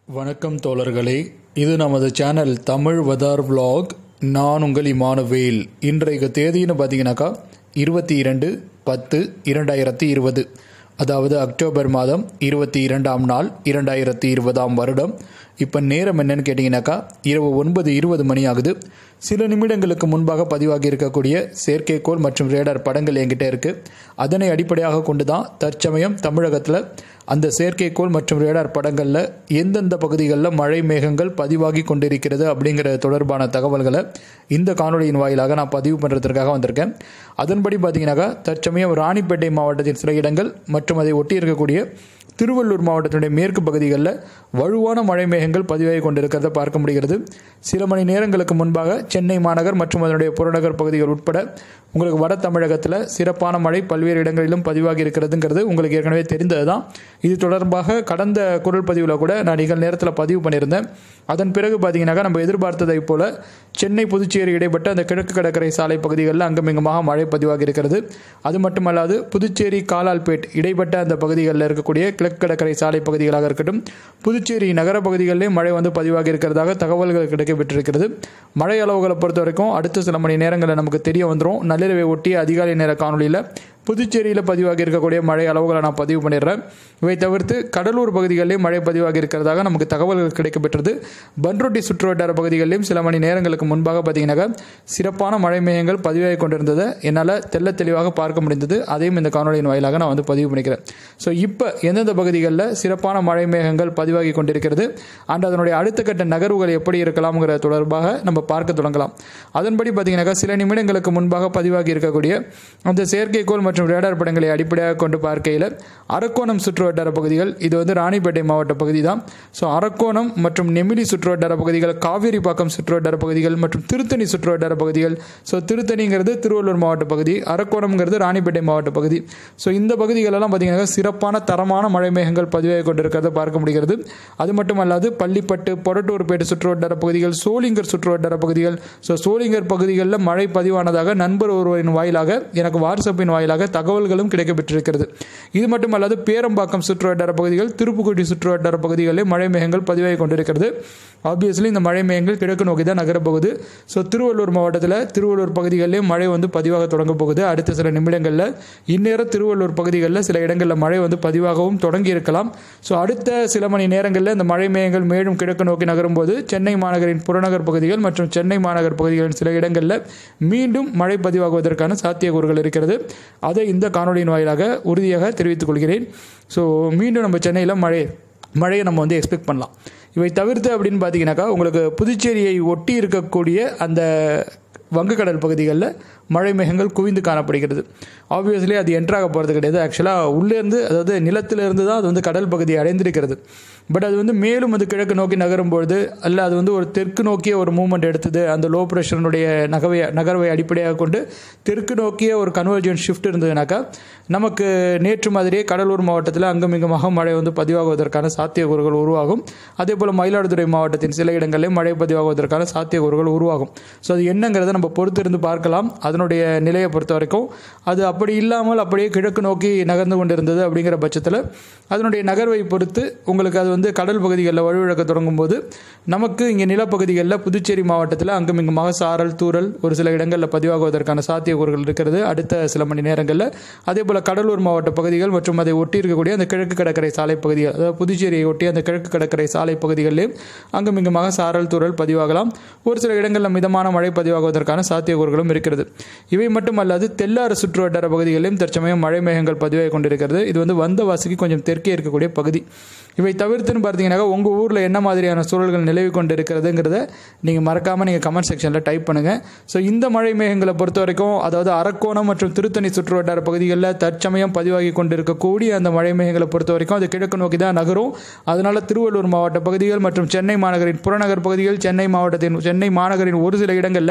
வணக்கம் தோழர்களே இது நமது சேனல் தமிழ் வதார் vlog நான் உங்கள் இமானுவேல் இன்றைக்கு தேதின்னு பார்த்தீங்கன்னாக்கா இருபத்தி இரண்டு பத்து இரண்டாயிரத்தி இருபது அதாவது அக்டோபர் மாதம் இருபத்தி இரண்டாம் நாள் இரண்டாயிரத்தி இருபதாம் வருடம் இப்போ நேரம் என்னன்னு கேட்டிங்கனாக்கா இரவு ஒன்பது இருபது மணி ஆகுது சில நிமிடங்களுக்கு முன்பாக பதிவாகி இருக்கக்கூடிய செயற்கைக்கோள் மற்றும் ரேடார் படங்கள் என்கிட்ட இருக்குது அதனை அடிப்படையாக கொண்டு தான் தற்சமயம் தமிழகத்தில் அந்த செயற்கைக்கோள் மற்றும் ரேடார் படங்களில் எந்தெந்த பகுதிகளில் மழை மேகங்கள் பதிவாகி கொண்டிருக்கிறது அப்படிங்கிற தொடர்பான தகவல்களை இந்த காணொலியின் வாயிலாக நான் பதிவு பண்ணுறதுக்காக வந்திருக்கேன் அதன்படி பார்த்தீங்கன்னாக்கா தற்சமயம் ராணிப்பேட்டை மாவட்டத்தின் சில இடங்கள் மற்றும் அதை ஒட்டி இருக்கக்கூடிய திருவள்ளூர் மாவட்டத்தினுடைய மேற்கு பகுதிகளில் வலுவான மழை மேகங்கள் பதிவாகி கொண்டிருக்கிறத பார்க்க முடிகிறது சில மணி நேரங்களுக்கு முன்பாக சென்னை மாநகர் மற்றும் அதனுடைய புறநகர் பகுதிகள் உட்பட உங்களுக்கு வட தமிழகத்தில் சிறப்பான மழை பல்வேறு இடங்களிலும் பதிவாகி இருக்கிறதுங்கிறது உங்களுக்கு ஏற்கனவே தெரிந்தது தான் இது தொடர்பாக கடந்த குரல் பதிவில் கூட நான் நிகழ் நேரத்தில் பதிவு பண்ணியிருந்தேன் அதன் பிறகு பார்த்தீங்கன்னாக்கா நம்ம எதிர்பார்த்ததை போல சென்னை புதுச்சேரி இடைப்பட்ட அந்த கிழக்கு கடற்கரை சாலை பகுதிகளில் அங்குமிங்குமாக மழை பதிவாகி இருக்கிறது அது மட்டுமல்லாது புதுச்சேரி காலால்பேட் இடைப்பட்ட அந்த பகுதிகளில் இருக்கக்கூடிய கிழக்கு கடற்கரை சாலை பகுதிகளாக இருக்கட்டும் புதுச்சேரி நகர பகுதிகளிலும் மழை வந்து பதிவாகி இருக்கிறதாக தகவல்கள் கிடைக்கப்பெற்றிருக்கிறது மழை அளவுகளை பொறுத்த வரைக்கும் அடுத்த சில மணி நேரங்களில் நமக்கு தெரிய வந்துடும் நள்ளிரவை ஒட்டிய அதிகாலை நேர காணொலியில் புதுச்சேரியில் பதிவாகி இருக்கக்கூடிய மழை அளவுகளை நான் பதிவு பண்ணிடுறேன் இவை தவிர்த்து கடலூர் பகுதிகளிலும் மழை பதிவாகி இருக்கிறதாக நமக்கு தகவல்கள் கிடைக்கப்பெற்றது பன்ருட்டி சுற்றுவட்டார பகுதிகளிலும் சில மணி நேரங்களுக்கு முன்பாக பார்த்தீங்கன்னாக்கா சிறப்பான மழை மேகங்கள் பதிவாகி கொண்டிருந்ததை என்னால் தெல்ல தெளிவாக பார்க்க முடிந்தது அதையும் இந்த காணொலியின் வாயிலாக நான் வந்து பதிவு பண்ணிக்கிறேன் ஸோ இப்போ எந்தெந்த பகுதிகளில் சிறப்பான மழை மேகங்கள் பதிவாகி கொண்டிருக்கிறது அண்ட் அதனுடைய அடுத்த கட்ட நகர்வுகள் எப்படி இருக்கலாம்ங்கிற தொடர்பாக நம்ம பார்க்க தொடங்கலாம் அதன்படி பார்த்தீங்கன்னாக்கா சில நிமிடங்களுக்கு முன்பாக பதிவாகி இருக்கக்கூடிய அந்த செயற்கைக்கோள் மற்றும் ரேடார் படங்களை அடிப்படையாக கொண்டு பார்க்கையில் அரக்கோணம் சுற்றுவட்டார பகுதிகள் இது வந்து ராணிப்பேட்டை மாவட்ட பகுதி தான் ஸோ அரக்கோணம் மற்றும் நெமிலி சுற்றுவட்டார பகுதிகள் காவேரிப்பாக்கம் சுற்றுவட்டார பகுதிகள் மற்றும் திருத்தணி சுற்றுவட்டார பகுதிகள் ஸோ திருத்தணிங்கிறது திருவள்ளூர் மாவட்ட பகுதி அரக்கோணம்ங்கிறது ராணிப்பேட்டை மாவட்ட பகுதி ஸோ இந்த பகுதிகளெல்லாம் பார்த்தீங்கன்னா சிறப்பான தரமான மழை மேகங்கள் பதிவாகி கொண்டிருக்கிறத பார்க்க முடிகிறது அது மட்டுமல்லாது பள்ளிப்பட்டு பொரட்டூர்பேட்டை சுற்றுவட்டார பகுதிகள் சோளிங்கர் சுற்றுவட்டார பகுதிகள் ஸோ சோளிங்கர் பகுதிகளில் மழை பதிவானதாக நண்பர் ஒருவரின் வாயிலாக எனக்கு வாட்ஸ்அப்பின் வாயிலாக தகவல்களும் கிடைக்கப்பெற்றிருக்கிறது இது மட்டுமல்லாது பேரம்பாக்கம் சுற்றுவட்டார பகுதிகள் திருப்புக்குடி சுற்றுவட்டார பகுதிகளில் மழை மேகங்கள் பதிவாகி கொண்டிருக்கிறது ஆப்வியஸ்லி இந்த மழை மேகங்கள் கிழக்கு நோக்கி தான் நகரப்போகுது ஸோ திருவள்ளூர் மாவட்டத்தில் திருவள்ளூர் பகுதிகளிலும் மழை வந்து பதிவாக தொடங்க போகுது அடுத்த சில நிமிடங்களில் இந்நேரம் திருவள்ளூர் பகுதிகளில் சில இடங்களில் மழை வந்து பதிவாகவும் தொடங்கி இருக்கலாம் ஸோ அடுத்த சில மணி நேரங்களில் இந்த மழை மேகங்கள் மேலும் கிழக்கு நோக்கி நகரும்போது சென்னை மாநகரின் புறநகர் பகுதிகள் மற்றும் சென்னை மாநகர் பகுதிகளின் சில இடங்களில் மீண்டும் மழை பதிவாகுவதற்கான சாத்தியக்கூறுகள் இருக்கிறது அதை இந்த காணொலியின் வாயிலாக உறுதியாக தெரிவித்துக் கொள்கிறேன் ஸோ மீண்டும் நம்ம சென்னையில் மழை மழையை நம்ம வந்து எக்ஸ்பெக்ட் பண்ணலாம் இவை தவிர்த்து அப்படின்னு பார்த்தீங்கன்னாக்கா உங்களுக்கு புதுச்சேரியை ஒட்டி இருக்கக்கூடிய அந்த வங்கக்கடல் பகுதிகளில் மழை மேகங்கள் குவிந்து காணப்படுகிறது ஆப்வியஸ்லி அது என்ட்ராக போகிறது கிடையாது ஆக்சுவலாக உள்ளேருந்து அதாவது நிலத்திலிருந்து தான் அது வந்து கடல் பகுதியை அடைந்திருக்கிறது பட் அது வந்து மேலும் அது கிழக்கு நோக்கி நகரும் பொழுது அல்ல அது வந்து ஒரு தெற்கு நோக்கிய ஒரு மூமெண்ட் எடுத்தது அந்த லோ ப்ரெஷருடைய நகவை நகர்வை அடிப்படையாக கொண்டு தெற்கு நோக்கிய ஒரு கன்வர்ஜன் ஷிஃப்ட் இருந்ததுனாக்கா நமக்கு நேற்று மாதிரியே கடலூர் மாவட்டத்தில் அங்குமிங்குமாக மழை வந்து பதிவாகுவதற்கான சாத்தியக்கூறுகள் உருவாகும் அதே போல் மயிலாடுதுறை மாவட்டத்தின் சில இடங்களில் மழை பதிவாகுவதற்கான சாத்தியக்கூறுகள் உருவாகும் ஸோ அது என்னங்கிறத நம்ம பொறுத்திருந்து பார்க்கலாம் அதனுடைய நிலையை பொறுத்த வரைக்கும் அது அப்படி இல்லாமல் அப்படியே கிழக்கு நோக்கி நகர்ந்து கொண்டிருந்தது அப்படிங்கிற பட்சத்தில் அதனுடைய நகர்வை பொறுத்து உங்களுக்கு அது வந்து கடல் பகுதிகளில் வலுவிழக்க தொடங்கும் போது நமக்கு இங்கே நிலப்பகுதிகளில் புதுச்சேரி மாவட்டத்தில் அங்குமிங்குமாக சாரல் தூரல் ஒரு சில இடங்களில் பதிவாகுவதற்கான சாத்தியக்கூறுகள் இருக்கிறது அடுத்த சில மணி நேரங்களில் அதே போல் கடலூர் மாவட்ட பகுதிகள் மற்றும் அதை ஒட்டி இருக்கக்கூடிய அந்த கிழக்கு கடற்கரை சாலை பகுதிகள் அதாவது புதுச்சேரியை ஒட்டி அந்த கிழக்கு கடற்கரை சாலை பகுதிகளிலும் அங்குமிங்குமாக சாரல் தூரல் பதிவாகலாம் ஒரு சில இடங்களில் மிதமான மழை பதிவாகுவதற்கான சாத்தியக்கூறுகளும் இருக்கிறது இவை மட்டுமல்லாது தெல்லாறு சுற்று வட்டார பகுதிகளிலும் தற்சமயம் மழை மேகங்கள் பதிவாகி கொண்டிருக்கிறது இது வந்து வந்தவாசிக்கு கொஞ்சம் தெற்கே இருக்கக்கூடிய பகுதி இவை தவிர்த்துன்னு பார்த்தீங்கன்னாக்கா உங்கள் ஊரில் என்ன மாதிரியான சூழல்கள் நிலவி கொண்டு இருக்கிறதுங்கிறத நீங்கள் மறக்காமல் நீங்கள் கமெண்ட் செக்ஷனில் டைப் பண்ணுங்கள் ஸோ இந்த மழை மேகங்களை பொறுத்த வரைக்கும் அதாவது அரக்கோணம் மற்றும் திருத்தணி சுற்று வட்டார பகுதிகளில் தற்சமயம் பதிவாகி கொண்டிருக்கக்கூடிய அந்த மழை மேகங்களை பொறுத்த வரைக்கும் அது கிழக்கு நோக்கி தான் நகரும் அதனால் திருவள்ளூர் மாவட்ட பகுதிகள் மற்றும் சென்னை மாநகரின் புறநகர் பகுதிகள் சென்னை மாவட்டத்தின் சென்னை மாநகரின் ஒரு சில இடங்களில்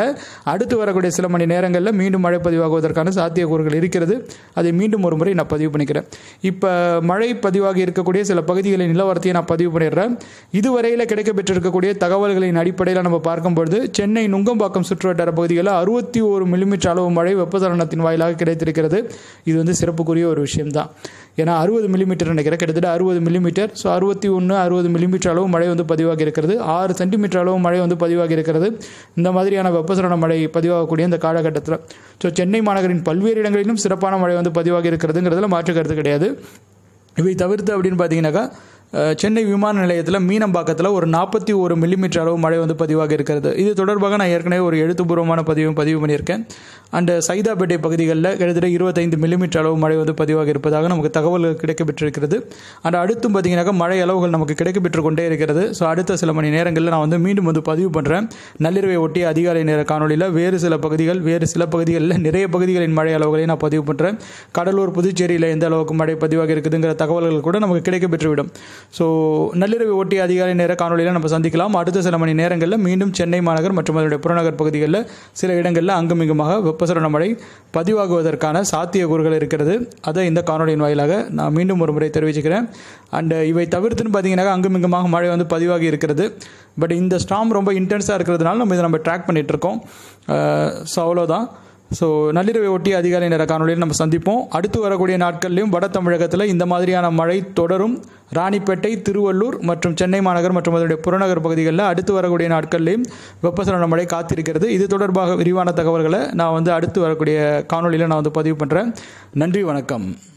அடுத்து வரக்கூடிய சில மணி நேரங்களில் மீண்டும் மழை பதிவாகுவதற்கான சாத்தியக்கூறுகள் இருக்கிறது அதை மீண்டும் ஒரு முறை நான் பதிவு பண்ணிக்கிறேன் இப்போ மழை பதிவாகி இருக்கக்கூடிய சில பகுதிகளின் நிலவரத்தையும் நான் பதிவு பண்ணிடுறேன் இதுவரையில் கிடைக்கப்பெற்றிருக்கக்கூடிய தகவல்களின் அடிப்படையில் நம்ம பார்க்கும்பொழுது சென்னை நுங்கம்பாக்கம் சுற்றுவட்டார பகுதிகளில் அறுபத்தி ஒரு மில்லிமீட்டர் அளவு மழை வெப்பசலனத்தின் வாயிலாக கிடைத்திருக்கிறது இது வந்து சிறப்புக்குரிய ஒரு விஷயம்தான் ஏன்னா அறுபது மில்லிமீட்டர் நினைக்கிறேன் கிட்டத்தட்ட அறுபது மில்லிமீட்டர் ஸோ அறுபத்தி ஒன்று அறுபது மில்லிமீட்டர் அளவு மழை வந்து பதிவாகி இருக்கிறது ஆறு சென்டிமீட்டர் அளவு மழை வந்து பதிவாகி இருக்கிறது இந்த மாதிரியான வெப்பசலன மழை பதிவாகக்கூடிய இந்த காலகட்டத்தில் ஸோ சென்னை மாநகரின் பல்வேறு இடங்களிலும் சிறப்பான மழை வந்து பதிவாகி இருக்கிறதுங்கிறதுல மாற்று கருத்து கிடையாது இவை தவிர்த்து அப்படின்னு பார்த்தீங்கன்னாக்கா அஹ், சென்னை விமான நிலையத்தில் மீனம்பாக்கத்தில் ஒரு நாற்பத்தி ஒரு மில்லிமீட்டர் அளவு மழை வந்து பதிவாக இருக்கிறது இது தொடர்பாக நான் ஏற்கனவே ஒரு எழுத்துப்பூர்வமான பதிவும் பதிவு பண்ணியிருக்கேன் அண்ட் சைதாப்பேட்டை பகுதிகளில் கிட்டத்தட்ட இருபத்தைந்து மில்லிமீட்டர் அளவு மழை வந்து பதிவாக இருப்பதாக நமக்கு தகவல்கள் கிடைக்கப்பெற்றிருக்கிறது அண்ட் அடுத்தும் பார்த்தீங்கன்னாக்கா மழை அளவுகள் நமக்கு கிடைக்கப்பெற்று கொண்டே இருக்கிறது ஸோ அடுத்த சில மணி நேரங்களில் நான் வந்து மீண்டும் வந்து பதிவு பண்ணுறேன் நள்ளிரவை ஒட்டிய அதிகாலை நேர காணொலியில் வேறு சில பகுதிகள் வேறு சில பகுதிகளில் நிறைய பகுதிகளின் மழை அளவுகளை நான் பதிவு பண்ணுறேன் கடலூர் புதுச்சேரியில் எந்த அளவுக்கு மழை பதிவாக இருக்குதுங்கிற தகவல்கள் கூட நமக்கு கிடைக்கப்பெற்றுவிடும் ஸோ நள்ளிரவை ஒட்டிய அதிகாலை நேர காணொலியில் நம்ம சந்திக்கலாம் அடுத்த சில மணி நேரங்களில் மீண்டும் சென்னை மாநகர் மற்றும் அதனுடைய புறநகர் பகுதிகளில் சில இடங்களில் அங்குமிங்குமாக வெப்பசலன மழை பதிவாகுவதற்கான சாத்தியக்கூறுகள் இருக்கிறது அதை இந்த காணொலியின் வாயிலாக நான் மீண்டும் ஒரு முறை தெரிவிச்சுக்கிறேன் அண்ட் இவை தவிர்த்துன்னு பார்த்தீங்கன்னா அங்குமிங்குமாக மழை வந்து பதிவாகி இருக்கிறது பட் இந்த ஸ்டாம் ரொம்ப இன்டென்ஸாக இருக்கிறதுனால நம்ம இதை நம்ம ட்ராக் பண்ணிட்டு இருக்கோம் ஸோ அவ்வளோதான் ஸோ நள்ளிரவை ஒட்டி அதிகாலை நேர காணொலியில் நம்ம சந்திப்போம் அடுத்து வரக்கூடிய நாட்கள்லையும் வட தமிழகத்தில் இந்த மாதிரியான மழை தொடரும் ராணிப்பேட்டை திருவள்ளூர் மற்றும் சென்னை மாநகர் மற்றும் அதனுடைய புறநகர் பகுதிகளில் அடுத்து வரக்கூடிய நாட்கள்லையும் வெப்பசலன மழை காத்திருக்கிறது இது தொடர்பாக விரிவான தகவல்களை நான் வந்து அடுத்து வரக்கூடிய காணொலியில் நான் வந்து பதிவு பண்ணுறேன் நன்றி வணக்கம்